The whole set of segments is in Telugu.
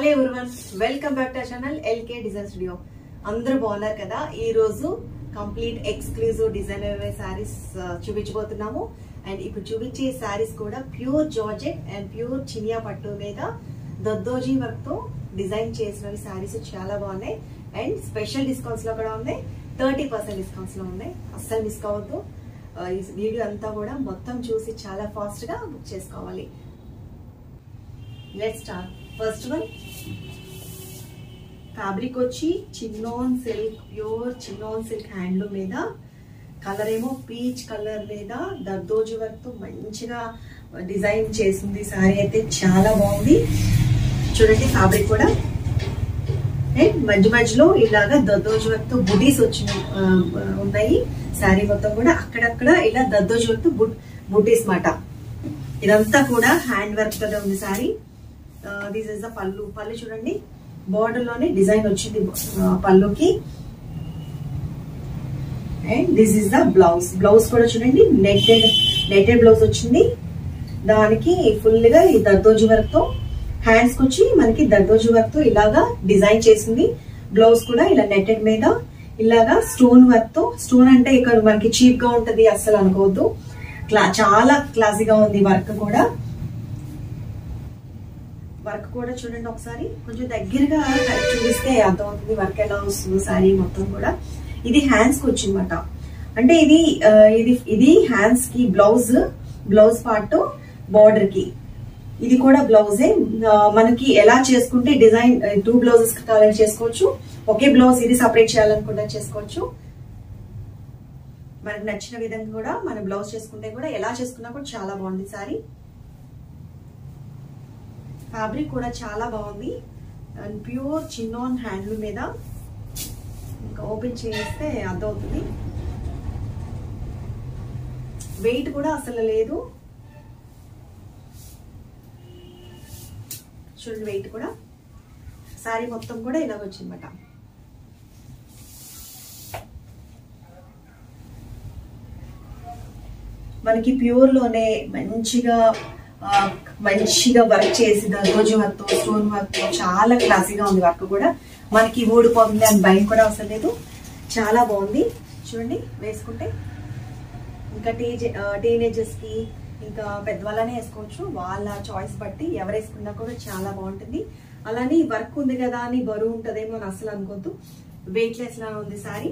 hello everyone welcome back to channel L K design studio అందరూ బాగున్నారు కదా ఈ రోజు కంప్లీట్ ఎక్స్క్లూజివ్ డిజైనర్ శారీస్ చూపించబోతున్నాము అండ్ ఇప్పుడు చూపించే శారీస్ కూడా ప్యూర్ జార్జెట్ అండ్ ప్యూర్ చినియా పట్టు మీద దద్దోజీ వర్క్ తో డిజైన్ చేసిన శారీస్ చాలా బాగున్నాయి అండ్ స్పెషల్ డిస్కౌంట్స్ లో కూడా ఉన్నాయి థర్టీ పర్సెంట్ డిస్కౌంట్స్ లో ఉన్నాయి అస్సలు మిస్ కావద్దు ఆ, ఈ వీడియో అంతా కూడా మొత్తం చూసి చాలా ఫాస్ట్ గా బుక్ చేసుకోవాలి let start first one fabric వచ్చి chinon silk pure chinon silk handloom మీద కలర్ ఏమో పీచ్ కలర్ మీద దర్దోజు వర్క్ తో మంచిగా డిజైన్ చేసింది సారీ అయితే చాలా బాగుంది చూడండి ఫ్యాబ్రిక్ కూడా అండ్ మధ్య మధ్యలో ఇలాగా దద్దోజు వర్క్ తో బుటీస్ వచ్చిన ఆ, ఉన్నాయి శారీ మొత్తం కూడా అక్కడక్కడ ఇలా దద్దోజు వర్క్ తో బుటీస్ మాట ఇదంతా కూడా హ్యాండ్ వర్క్ కదా ఉంది శారీ దిస్ ఇస్ ద పళ్ళు పళ్ళు చూడండి బార్డర్ లోనే డిజైన్ వచ్చింది ఆ, పళ్ళుకి and this is the blouse blouse కూడా చూడండి నెట్టెడ్ నెట్టెడ్ బ్లౌజ్ వచ్చింది దానికి ఫుల్ గా ఈ దద్దోజు వర్క్ తో హ్యాండ్స్ వచ్చి మనకి దద్దోజు వర్క్ తో ఇలాగా డిజైన్ చేసింది బ్లౌజ్ కూడా ఇలా నెట్టెడ్ మీద ఇలాగా స్టోన్ వర్క్ తో స్టోన్ అంటే ఇక్కడ మనకి చీప్ గా ఉంటది అస్సలు అనుకోవద్దు క్లా చాలా క్లాసీగా ఉంది వర్క్ కూడా వర్క్ కూడా చూడండి ఒకసారి కొంచెం దగ్గరగా చూపిస్తే అర్థమవుతుంది వర్క్ ఎలా వస్తుందో శారీ మొత్తం కూడా ఇది హ్యాండ్స్ కి వచ్చిందన్నమాట అంటే ఇది ఆ, ఇది ఇది హ్యాండ్స్ కి బ్లౌజ్ బ్లౌజ్ పార్ట్ బార్డర్ కి ఇది కూడా బ్లౌజే ఆ, మనకి ఎలా చేసుకుంటే డిజైన్ టూ బ్లౌజెస్ కావాలని చేసుకోవచ్చు ఒకే బ్లౌజ్ ఇది సపరేట్ చేయాలనుకుంటే చేసుకోవచ్చు మనకు నచ్చిన విధంగా కూడా మన బ్లౌజ్ చేసుకుంటే కూడా ఎలా చేసుకున్నా కూడా చాలా బాగుంది సారీ ఫ్యాబ్రిక్ కూడా చాలా బాగుంది అండ్ ప్యూర్ చిన్నోన్ హ్యాండ్లూమ్ మీద ఇంకా ఓపెన్ చేస్తే అర్థమవుతుంది వెయిట్ కూడా అసలు లేదు చూడండి వెయిట్ కూడా శారీ మొత్తం కూడా ఇలాగ వచ్చిందన్నమాట మనకి ప్యూర్ లోనే మంచిగా ఆ, మంచిగా వర్క్ చేసి రోజు వర్క్ తో స్టోన్ వర్క్ తో చాలా క్లాసీగా ఉంది వర్క్ కూడా మనకి ఊడిపోతుంది అని భయం కూడా అవసరం లేదు చాలా బాగుంది చూడండి వేసుకుంటే ఇంకా టీజే టీనేజర్స్ కి ఇంకా పెద్దవాళ్ళనే వేసుకోవచ్చు వాళ్ళ చాయిస్ బట్టి ఎవరు వేసుకున్నా కూడా చాలా బాగుంటుంది అలానే వర్క్ ఉంది కదా అని బరువు ఉంటదేమో అని అసలు అనుకోద్దు వెయిట్ లెస్ లా ఉంది సారీ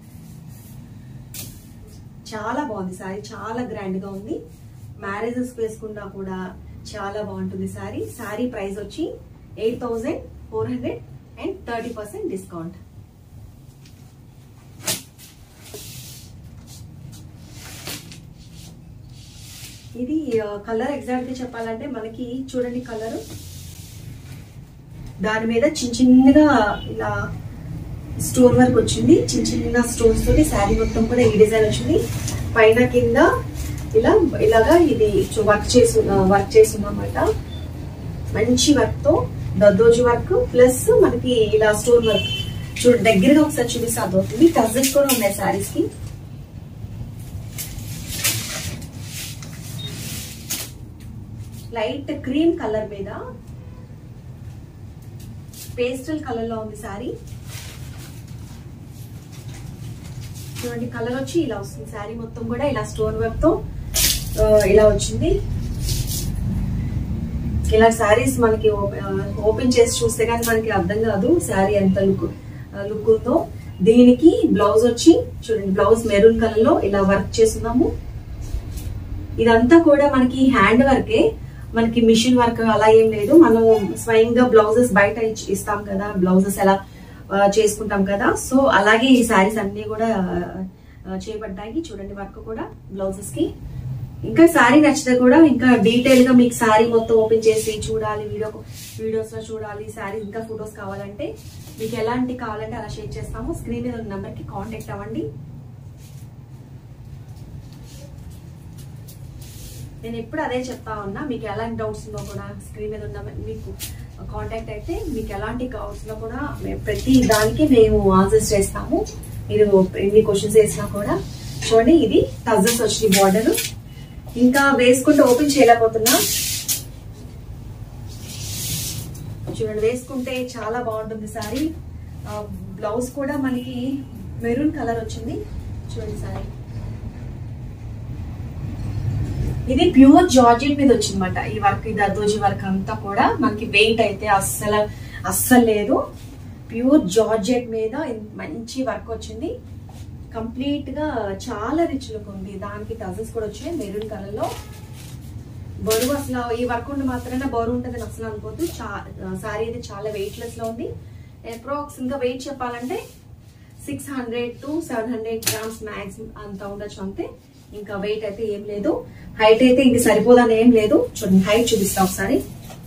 చాలా బాగుంది సారీ చాలా గ్రాండ్ గా ఉంది మ్యారేజెస్ వేసుకున్నా కూడా చాలా బాగుంటుంది సారీ సారీ ప్రైస్ వచ్చి eight thousand four hundred and thirty percent discount ఇది కలర్ ఎగ్జాక్ట్ గా చెప్పాలంటే మనకి చూడండి కలర్ దాని మీద చిన్న చిన్నగా ఇలా స్టోన్ వర్క్ వచ్చింది చిన్న చిన్న స్టోన్స్ తోటి శారీ మొత్తం కూడా ఈ డిజైన్ వచ్చింది పైన కింద ఇలా ఇలాగా ఇది వర్క్ చేసి వర్క్ చేసిందన్నమాట మంచి వర్క్ తో దద్దోజు వర్క్ ప్లస్ మనకి ఇలా స్టోన్ వర్క్ చూడు దగ్గరగా ఒకసారి చూపిస్తే అర్థమవుతుంది టజెస్ కూడా ఉన్నాయి శారీస్ కి లైట్ క్రీమ్ కలర్ మీద పేస్టల్ కలర్ లో ఉంది శారీ చూడండి కలర్ వచ్చి ఇలా వస్తుంది శారీ మొత్తం కూడా ఇలా స్టోన్ వర్క్ తో ఆ, ఇలా వచ్చింది ఇలా శారీస్ మనకి ఓపెన్ చేసి చూస్తే కానీ మనకి అర్థం కాదు శారీ ఎంత లుక్ లుక్ ఉందో దీనికి బ్లౌజ్ వచ్చి చూడండి బ్లౌజ్ మెరూన్ కలర్ లో ఇలా వర్క్ చేస్తున్నాము ఇదంతా కూడా మనకి హ్యాండ్ వర్కే మనకి మిషన్ వర్క్ అలా ఏం లేదు మనం స్వయంగా బ్లౌజెస్ బయట ఇచ్చి- ఇస్తాం కదా బ్లౌజెస్ ఎలా ఆ, చేసుకుంటాం కదా సో అలాగే ఈ శారీస్ అన్ని కూడా ఆ, చేయబడ్డాయి చూడండి వర్క్ కూడా బ్లౌజెస్ కి ఇంకా శారీ నచ్చితే కూడా ఇంకా డీటెయిల్ గా మీకు శారీ మొత్తం ఓపెన్ చేసి చూడాలి వీడియో వీడియోస్ లో చూడాలి శారీ ఇంకా ఫొటోస్ కావాలంటే మీకు ఎలాంటి కావాలంటే అలా షేర్ చేస్తాము స్క్రీన్ మీద ఉన్న నెంబర్ కి కాంటాక్ట్ అవ్వండి నేను ఎప్పుడు అదే చెప్తా ఉన్నా మీకు ఎలాంటి డౌట్స్ ఉన్నా కూడా స్క్రీన్ మీద ఉన్న మీకు కాంటాక్ట్ అయితే మీకు ఎలాంటి డౌట్స్ ఉన్నా కూడా మేము ప్రతి దానికి మేము ఆన్సర్స్ చేస్తాము మీరు ఎన్ని క్వశ్చన్స్ వేసినా కూడా చూడండి ఇది టజల్స్ వచ్చింది బార్డర్ ఇంకా వేసుకుంటే ఓపెన్ చేయలేకపోతున్నా చూడండి వేసుకుంటే చాలా బాగుంటుంది సారీ బ్లౌజ్ కూడా మనకి మెరూన్ కలర్ వచ్చింది చూడండి సారీ ఇది ప్యూర్ జార్జెట్ మీద వచ్చిందన్నమాట ఈ వర్క్ ఇది అదోజీ వర్క్ అంతా కూడా మనకి వెయిట్ అయితే అస్సలు అస్సలు లేదు ప్యూర్ జార్జెట్ మీద ఇన్- మంచి వర్క్ వచ్చింది కంప్లీట్ గా చాలా రిచ్ లుక్ ఉంది దానికి టజల్స్ కూడా వచ్చాయి మెరూన్ కలర్ లో బరువు అసలు ఈ వర్క్ ఉండి మాత్రమే బరువు ఉంటుంది అసలు అనుకోవద్దు సారీ అయితే చాలా వెయిట్ లెస్ లో ఉంది అప్రాక్స్ ఇంకా వెయిట్ చెప్పాలంటే six hundred to seven hundred grams maximum అంత ఉండొచ్చు అంతే ఇంకా వెయిట్ అయితే ఏం లేదు హైట్ అయితే ఇంక సరిపోదని ఏం లేదు చూడండి హైట్ చూపిస్తా ఒకసారి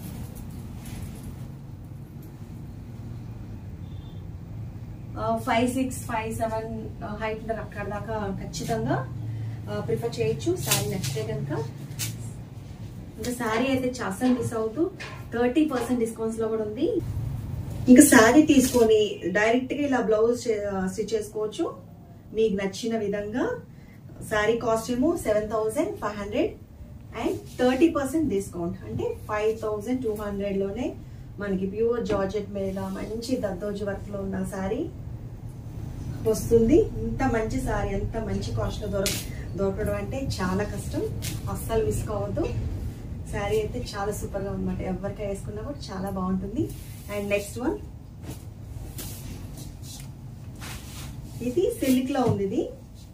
five six five seven height ఉంటారు అక్కడ దాకా ఖచ్చితంగా ప్రిఫర్ చేయొచ్చు శారీ నచ్చితే కనుక ఇంకా శారీ అయితే అసలు మిస్ అవుతూ థర్టీ పర్సెంట్ డిస్కౌంట్స్ లో కూడా ఉంది ఇంకా శారీ తీసుకొని డైరెక్ట్ గా ఇలా బ్లౌజ్ స్టిచ్ చేసుకోవచ్చు మీకు నచ్చిన విధంగా శారీ కాస్ట్ ఏమో seven thousand five hundred and thirty percent discount అంటే ఫైవ్ థౌసండ్ టూ హండ్రెడ్ లోనే మనకి ప్యూర్ జార్జెట్ మీద మంచి దద్దోజు వర్క్ లో ఉన్న శారీ వస్తుంది ఇంత మంచి సారీ ఎంత మంచి కాస్ట్ లో దొరక దొరకడం అంటే చాలా కష్టం అస్సలు మిస్ కావద్దు శారీ అయితే చాలా సూపర్ గా ఉందన్నమాట ఎవరికి వేసుకున్నా కూడా చాలా బాగుంటుంది అండ్ నెక్స్ట్ వన్ ఇది సిల్క్ లో ఉంది ఇది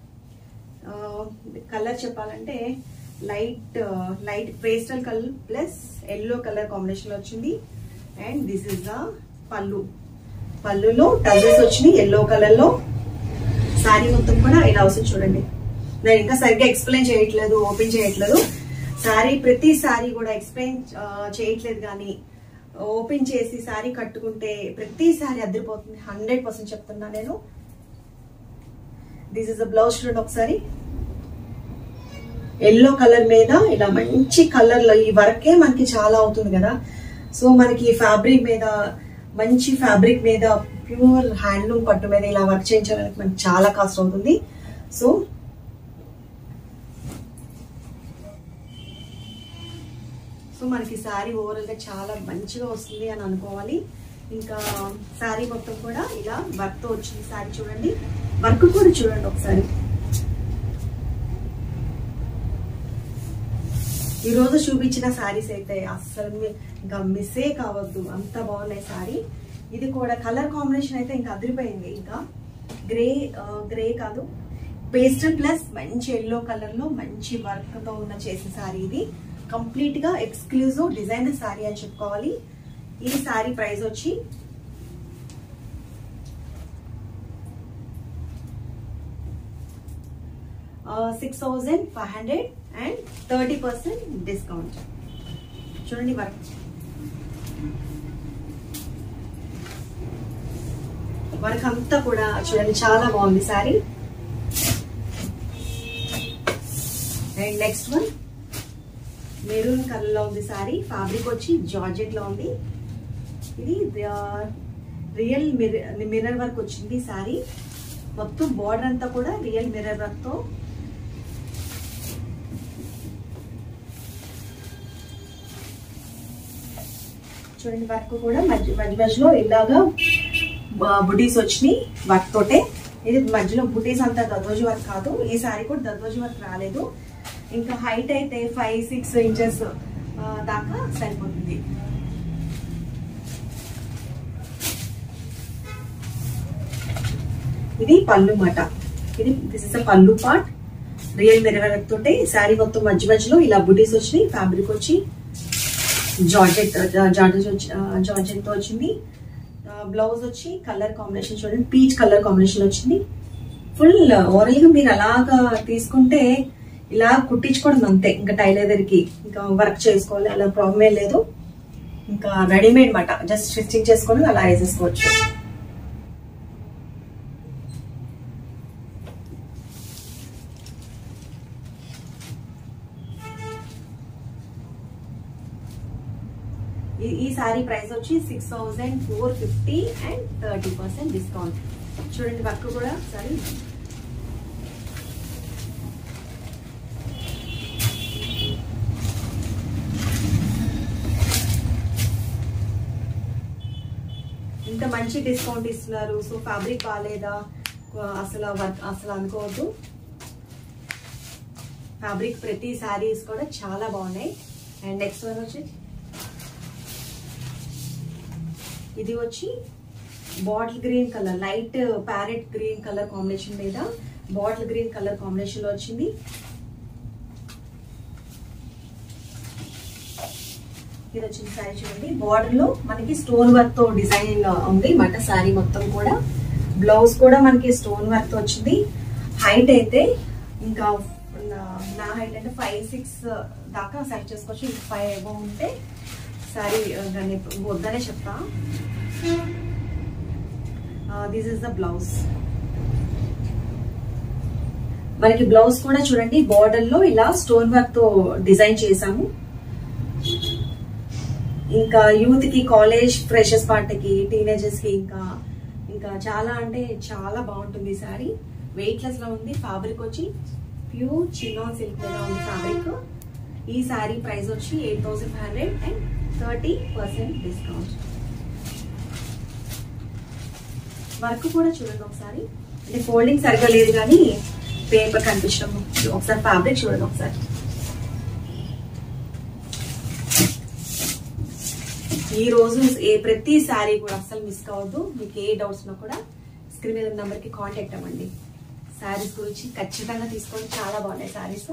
కలర్ చెప్పాలంటే light light pastel colour plus yellow colour combination లో వచ్చింది అండ్ దిస్ ఇస్ ద పళ్ళు పళ్ళులో టజెస్ వచ్చినాయి ఎల్లో కలర్ లో శారీ మొత్తం కూడా ఇలా వస్తుంది చూడండి నేను ఇంకా సరిగ్గా ఎక్స్ప్లెయిన్ చేయట్లేదు ఓపెన్ చేయట్లేదు శారీ ప్రతి శారీ కూడా ఎక్స్ప్లెయిన్ చేయట్లేదు కానీ ఓపెన్ చేసి శారీ కట్టుకుంటే ప్రతి శారీ అదిరిపోతుంది హండ్రెడ్ పర్సెంట్ చెప్తున్నా నేను దిస్ ఇస్ ద బ్లౌజ్ చూడండి ఒకసారి ఎల్లో కలర్ మీద ఇలా మంచి కలర్ లో ఈ వర్కే మనకి చాలా అవుతుంది కదా సో మనకి ఫ్యాబ్రిక్ మీద మంచి ఫ్యాబ్రిక్ మీద ప్యూర్ హ్యాండ్లూమ్ పట్టు మీద ఇలా వర్క్ చేయించడానికి మనకి చాలా కాస్ట్ అవుతుంది సో సో మనకి శారీ ఓవరాల్ గా చాలా మంచిగా వస్తుంది అని అనుకోవాలి ఇంకా శారీ మొత్తం కూడా ఇలా వర్క్ తో వచ్చింది శారీ చూడండి వర్క్ కూడా చూడండి ఒకసారి ఈ రోజు చూపించిన శారీస్ అయితే అస్సలు మీ- ఇంకా మిస్సే కావద్దు అంత బాగున్నాయి శారీ ఇది కూడా కలర్ కాంబినేషన్ అయితే ఇంకా అదిరిపోయింది ఇంకా గ్రే గ్రే కాదు పేస్టల్ ప్లస్ మంచి ఎల్లో కలర్ లో మంచి వర్క్ తో ఉన్న చేసిన శారీ ఇది కంప్లీట్ గా ఎక్స్క్లూజివ్ డిజైనర్ శారీ అని చెప్పుకోవాలి ఈ శారీ ప్రైస్ వచ్చి six thousand five hundred and thirty percent discount చూడండి వర్క్ వర్క్ అంతా కూడా చూడండి చాలా బాగుంది saree and next one maroon colour లో ఉంది సారీ ఫ్యాబ్రిక్ వచ్చి జార్జెట్ లో ఉంది ఇది రియల్ మిర్రర్ వర్క్ వచ్చింది సారీ మొత్తం బార్డర్ అంతా కూడా రియల్ మిర్రర్ వర్క్ తో చూడండి వర్క్ కూడా మధ్య మధ్య మధ్యలో ఇలాగా బుటీస్ వచ్చినాయి వర్క్ తోటే ఇది మధ్యలో బుటీస్ అంతా దద్దోజి వర్క్ కాదు ఈ సారీ కూడా దద్దోజి వర్క్ రాలేదు ఇంకా హైట్ అయితే ఫైవ్ సిక్స్ ఇంచెస్ దాకా సరిపోతుంది ఇది పళ్ళు మాట ఇది దిస్ ఇస్ పళ్ళు పార్ట్ రియల్ మిర్రర్ తోటే శారీ మొత్తం మధ్య మధ్యలో ఇలా బుటీస్ వచ్చినాయి ఫ్యాబ్రిక్ వచ్చి జార్జెట్ జార్జెట్ వచ్చి జార్జెట్ తో వచ్చింది బ్లౌజ్ వచ్చి కలర్ కాంబినేషన్ చూడండి పీచ్ కలర్ కాంబినేషన్ వచ్చింది ఫుల్ ఓవరాల్ గా మీరు అలాగా తీసుకుంటే ఇలా కుట్టించుకోవడం అంతే ఇంకా టైలర్ దగ్గరికి ఇంకా వర్క్ చేసుకోవాలి అలా ప్రాబ్లమే లేదు ఇంకా రెడీమేడ్ మాట జస్ట్ స్టిచ్చింగ్ చేసుకొని అలా వేసేసుకోవచ్చు ఈ- ఈ సారీ ప్రైస్ వచ్చి six thousand four fifty and thirty percent discount చూడండి వర్క్ కూడా సారీ ఇంత మంచి డిస్కౌంట్ ఇస్తున్నారు సో ఫ్యాబ్రిక్ బాగాలేదా అసలు వర్క్ అసలు అనుకోవద్దు ఫ్యాబ్రిక్ ప్రతి శారీస్ కూడా చాలా బాగున్నాయి అండ్ నెక్స్ట్ వన్ వచ్చి ఇది వచ్చి bottle green colour light parrot green colour combination మీద బాటిల్ గ్రీన్ కలర్ కాంబినేషన్ లో వచ్చింది ఇది వచ్చిన శారీ చూడండి బార్డర్ లో మనకి స్టోన్ వర్క్ తో డిజైన్ ఉంది మాట శారీ మొత్తం కూడా బ్లౌజ్ కూడా మనకి స్టోన్ వర్క్ తో వచ్చింది హైట్ అయితే ఇంకా నా- నా హైట్ అంటే ఫైవ్ సిక్స్ దాకా సెలెక్ట్ చేసుకోవచ్చు ఇంకా ఫైవ్ ఏమో ఉంటే శారీ దాన్ని వద్దనే చెప్తా దిస్ ఇస్ ద బ్లౌజ్ మనకి బ్లౌజ్ కూడా చూడండి బార్డర్ లో ఇలా స్టోన్ వర్క్ తో డిజైన్ చేసాము ఇంకా యూత్ కి కాలేజ్ ఫ్రెషర్స్ పార్టీకి టీనేజర్స్ కి ఇంకా ఇంకా చాలా అంటే చాలా బాగుంటుంది ఈ సారీ వెయిట్ లెస్ లో ఉంది ఫ్యాబ్రిక్ వచ్చి ప్యూర్ చినాన్ సిల్క్ మీద ఉంది ఫ్యాబ్రిక్ ఈ సారీ ప్రైస్ వచ్చి eight thousand five hundred and thirty percent discount work కూడా చూడండి ఒకసారి అంటే ఫోల్డింగ్ సరిగా లేదు కానీ పేపర్ కనిపించడం ఒకసారి ఫ్యాబ్రిక్ చూడండి ఒకసారి ఈ రోజు ఏ ప్రతి శారీ కూడా అస్సలు మిస్ కావద్దు మీకు ఏ డౌట్స్ ఉన్నా కూడా స్క్రీన్ మీద నెంబర్ కి కాంటాక్ట్ అవ్వండి శారీస్ గురించి ఖచ్చితంగా తీసుకోండి చాలా బాగున్నాయి శారీస్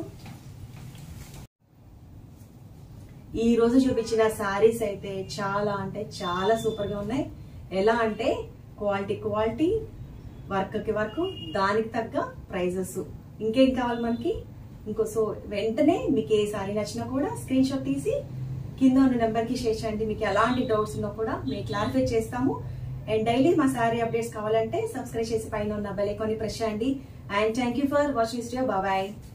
ఈ రోజు చూపించిన శారీస్ అయితే చాలా అంటే చాలా సూపర్ గా ఉన్నాయి ఎలా అంటే క్వాలిటీ క్వాలిటీ వర్క్ కి వర్క్ దానికి తగ్గ ప్రైజెస్ ఇంకేం కావాలి మనకి ఇంకో సో వెంటనే మీకు ఏ సారీ నచ్చినా కూడా స్క్రీన్ షాట్ తీసి కింద ఉన్న నెంబర్ కి షేర్ చేయండి మీకు ఎలాంటి డౌట్స్ ఉన్నా కూడా మేము క్లారిఫై చేస్తాము అండ్ డైలీ మా సారీ అప్డేట్స్ కావాలంటే సబ్స్క్రైబ్ చేసి పైన ఉన్న బెల్ ఐకాన్ ని ప్రెస్ చేయండి and thank you for watching bye